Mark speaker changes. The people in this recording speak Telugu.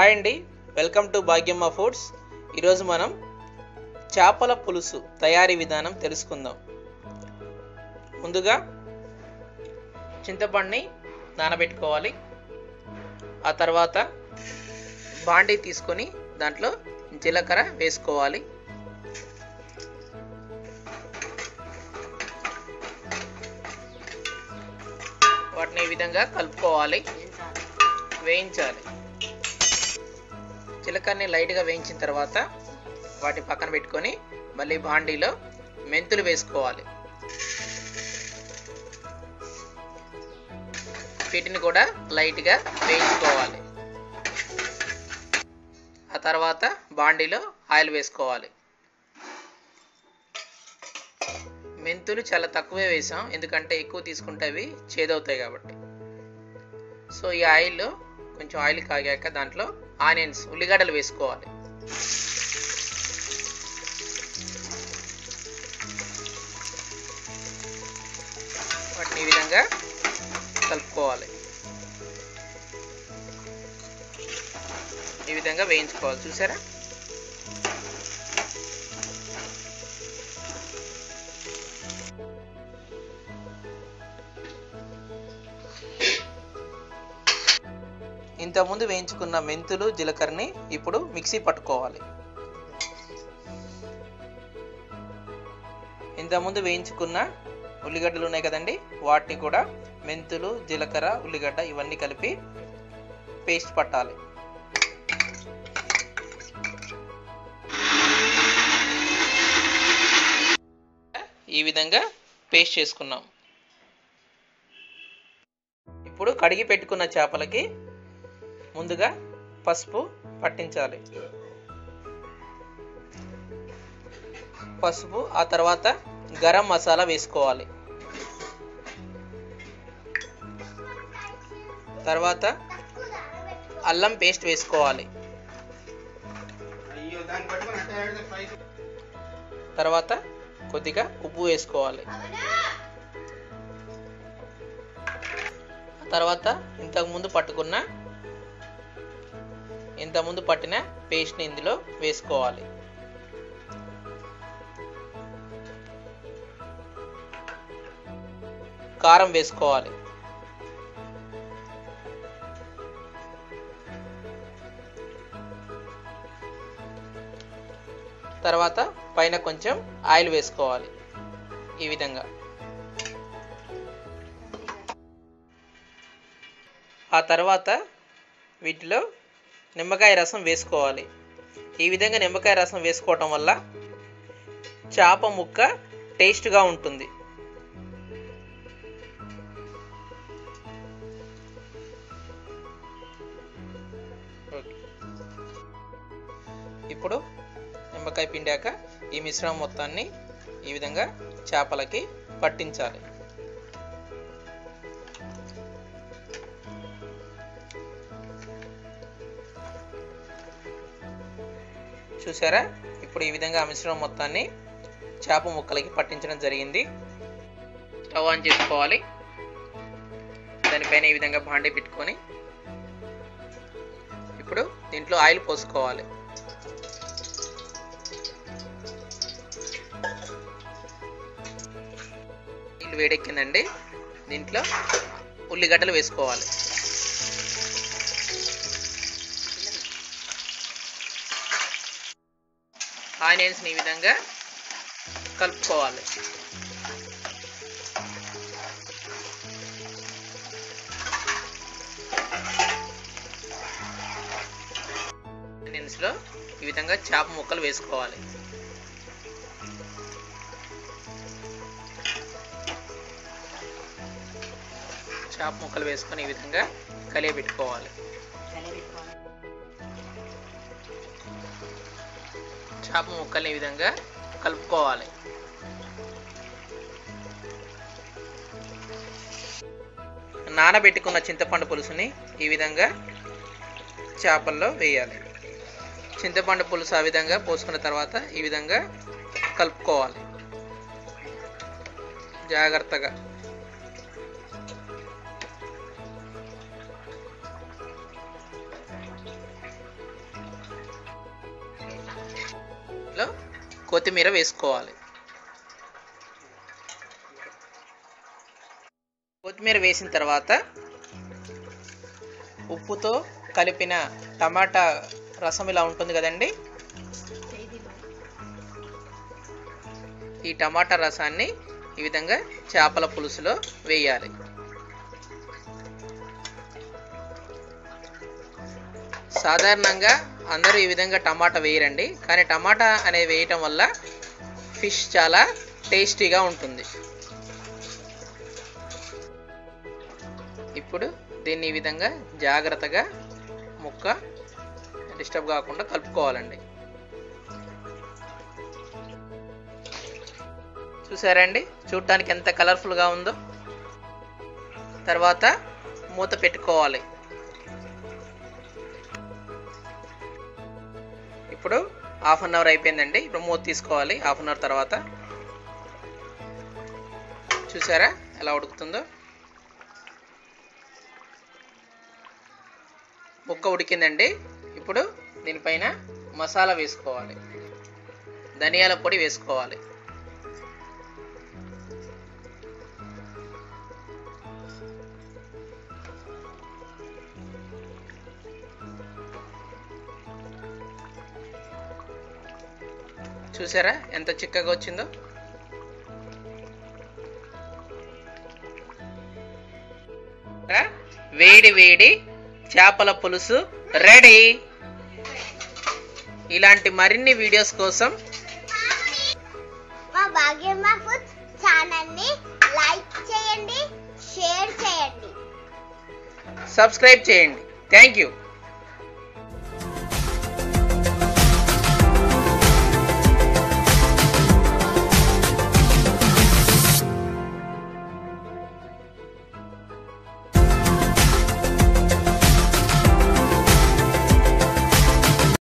Speaker 1: హాయ్ అండి వెల్కమ్ టు భాగ్యమ్మ ఫుడ్స్ ఈరోజు మనం చేపల పులుసు తయారీ విధానం తెలుసుకుందాం ముందుగా చింతపండుని నానబెట్టుకోవాలి ఆ తర్వాత బాండీ తీసుకొని దాంట్లో జీలకర్ర వేసుకోవాలి వాటిని ఈ విధంగా కలుపుకోవాలి వేయించాలి జీలకర్రని లైట్గా వేయించిన తర్వాత వాటిని పక్కన పెట్టుకొని మళ్ళీ బాండీలో మెంతులు వేసుకోవాలి వీటిని కూడా లైట్గా వేయించుకోవాలి ఆ తర్వాత బాండీలో ఆయిల్ వేసుకోవాలి మెంతులు చాలా తక్కువే వేసాం ఎందుకంటే ఎక్కువ తీసుకుంటే అవి చేదవుతాయి కాబట్టి సో ఈ ఆయిల్లో కొంచెం ఆయిల్ కాగాక దాంట్లో ఆనియన్స్ ఉల్లిగడ్డలు వేసుకోవాలి వాటిని ఈ విధంగా కలుపుకోవాలి ఈ విధంగా వేయించుకోవాలి చూసారా ఇంతకుముందు వేయించుకున్న మెంతులు జీలకర్రని ఇప్పుడు మిక్సీ పట్టుకోవాలి ఇంతకుముందు వేయించుకున్న ఉల్లిగడ్డలు ఉన్నాయి కదండి వాటిని కూడా మెంతులు జీలకర్ర ఉల్లిగడ్డ ఇవన్నీ కలిపి పేస్ట్ పట్టాలి ఈ విధంగా పేస్ట్ చేసుకున్నాం ఇప్పుడు కడిగి పెట్టుకున్న చేపలకి ముందుగా పసుపు పట్టించాలి పసుపు ఆ తర్వాత గరం మసాలా వేసుకోవాలి తర్వాత అల్లం పేస్ట్ వేసుకోవాలి తర్వాత కొద్దిగా ఉప్పు వేసుకోవాలి తర్వాత ఇంతకుముందు పట్టుకున్న ఇంతకుముందు పట్టిన పేస్ట్ని ఇందులో వేసుకోవాలి కారం వేసుకోవాలి తర్వాత పైన కొంచెం ఆయిల్ వేసుకోవాలి ఈ విధంగా ఆ తర్వాత వీటిలో నిమ్మకాయ రసం వేసుకోవాలి ఈ విధంగా నిమ్మకాయ రసం వేసుకోవటం వల్ల చేప ముక్క టేస్ట్గా ఉంటుంది ఇప్పుడు నిమ్మకాయ పిండాక ఈ మిశ్రమం మొత్తాన్ని ఈ విధంగా చేపలకి పట్టించాలి చూసారా ఇప్పుడు ఈ విధంగా ఆ మిశ్రమం మొత్తాన్ని చేప ముక్కలకి పట్టించడం జరిగింది స్టవ్ ఆన్ చేసుకోవాలి దానిపైన ఈ విధంగా భాండీ పెట్టుకొని ఇప్పుడు దీంట్లో ఆయిల్ పోసుకోవాలి నీళ్ళు వేడెక్కిందండి దీంట్లో ఉల్లిగడ్డలు వేసుకోవాలి ఆనియన్స్ని ఈ విధంగా కలుపుకోవాలి ఆనియన్స్లో ఈ విధంగా చేప ముక్కలు వేసుకోవాలి చేప ముక్కలు వేసుకొని ఈ విధంగా కలియబెట్టుకోవాలి చేప ముక్కల్ని ఈ విధంగా కలుపుకోవాలి నానబెట్టుకున్న చింతపండు పులుసుని ఈ విధంగా చేపల్లో వేయాలి చింతపండు పులుసు ఆ విధంగా పోసుకున్న తర్వాత ఈ విధంగా కలుపుకోవాలి జాగ్రత్తగా లో కొత్తిమీర వేసుకోవాలి కొత్తిమీర వేసిన తర్వాత ఉప్పుతో కలిపిన టమాటా రసం ఇలా ఉంటుంది కదండి ఈ టమాటా రసాన్ని ఈ విధంగా చేపల పులుసులో వేయాలి సాధారణంగా అందరూ ఈ విధంగా టమాటా వేయరండి కానీ టమాటా అనేది వేయటం వల్ల ఫిష్ చాలా టేస్టీగా ఉంటుంది ఇప్పుడు దీన్ని ఈ విధంగా జాగ్రత్తగా ముక్క డిస్టర్బ్ కాకుండా కలుపుకోవాలండి చూసారండి చూడటానికి ఎంత కలర్ఫుల్గా ఉందో తర్వాత మూత పెట్టుకోవాలి ఇప్పుడు హాఫ్ అన్ అవర్ అయిపోయిందండి ఇప్పుడు మూత తీసుకోవాలి హాఫ్ అన్ అవర్ తర్వాత చూసారా ఎలా ఉడుకుతుందో ముక్క ఉడికిందండి ఇప్పుడు దీనిపైన మసాలా వేసుకోవాలి ధనియాల పొడి వేసుకోవాలి చూసారా ఎంత చిక్కగా వచ్చిందో వేడి వేడి చేపల పులుసు రెడీ ఇలాంటి మరిన్ని వీడియోస్ కోసం
Speaker 2: మా భాగ్యమ్మ ఫుడ్ ఛానల్ ని లైక్ చేయండి షేర్ చేయండి
Speaker 1: సబ్స్క్రైబ్ చేయండి థ్యాంక్ యూ